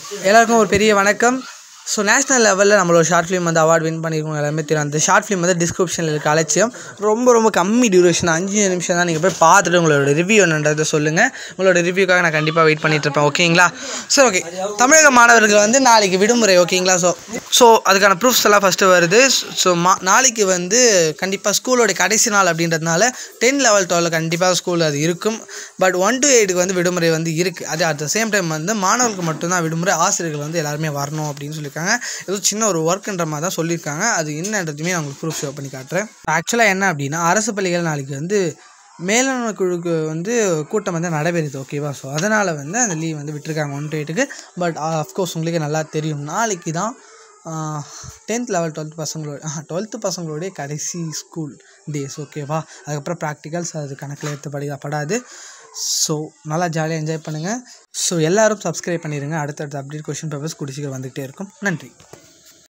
எல்லாருக்கும் ஒரு பெரிய வணக்கம் ஸோ நேஷ்னல் லெவலில் நம்மளோட ஷார்ட் ஃபிலிம் வந்து அவார்ட் வின் பண்ணியிருக்கோம் எல்லாமே தெரியும் அந்த ஷார்ட் ஃபிலிம் வந்து டிஸ்கிரிப்ஷனில் இருக்க அலட்சியம் ரொம்ப ரொம்ப கம்மி டியூரேஷன் அஞ்சு நிமிஷம் தான் நீங்கள் போய் பார்த்துட்டு உங்களோட ரிவ்யூ என்னன்றதை சொல்லுங்கள் உங்களோட ரிவ்யூக்காக நான் கண்டிப்பாக வெயிட் பண்ணிட்டு இருப்பேன் ஓகேங்களா சரி ஓகே தமிழக மாணவர்கள் வந்து நாளைக்கு விடுமுறை ஓகேங்களா ஸோ ஸோ அதுக்கான ப்ரூஃப்ஸ் எல்லாம் ஃபஸ்ட்டு வருது ஸோ மா நாளைக்கு வந்து கண்டிப்பாக ஸ்கூலோட கடைசி நாள் அப்படின்றதுனால டென் லெவல் டுவெல் கண்டிப்பாக ஸ்கூல் அது இருக்கும் பட் ஒன் டு எயிட்டுக்கு வந்து விடுமுறை வந்து இருக்குது அது அட் த சேம் டைம் வந்து மாணவர்களுக்கு மட்டும்தான் விடுமுறை ஆசிரியர்கள் வந்து எல்லாருமே வரணும் அப்படின்னு சொல்லியிருக்காங்க ஏதோ சின்ன ஒரு ஒர்க்குன்ற மாதிரி தான் சொல்லியிருக்காங்க அது என்னன்றதுமே நான் உங்களுக்கு ப்ரூஃப் ஷோ பண்ணி காட்டுறேன் ஆக்சுவலாக என்ன அப்படின்னா அரசு பள்ளிகள் நாளைக்கு வந்து மேலாண்மை குழுக்கு வந்து கூட்டம் வந்து நடைபெறுது ஓகேவா ஸோ அதனால் வந்து அந்த லீவ் வந்து விட்டுருக்காங்க ஒன் டு எயிட்டுக்கு பட் அஃப்கோர்ஸ் உங்களுக்கு நல்லா தெரியும் நாளைக்கு தான் டென்த் லெவல் டுவெல்த் பசங்களோட டுவெல்த்து பசங்களுடைய கடைசி ஸ்கூல் டேஸ் ஓகேவா அதுக்கப்புறம் ப்ராக்டிகல்ஸ் அது கணக்கில் எடுத்துப்படி படாது ஸோ நல்லா ஜாலியாக என்ஜாய் பண்ணுங்கள் ஸோ எல்லோரும் சப்ஸ்கிரைப் பண்ணிடுங்க அடுத்தடுத்த அப்டேட் கொஷின் பேப்பர்ஸ் குடிச்சிக்க வந்துகிட்டே இருக்கும் நன்றி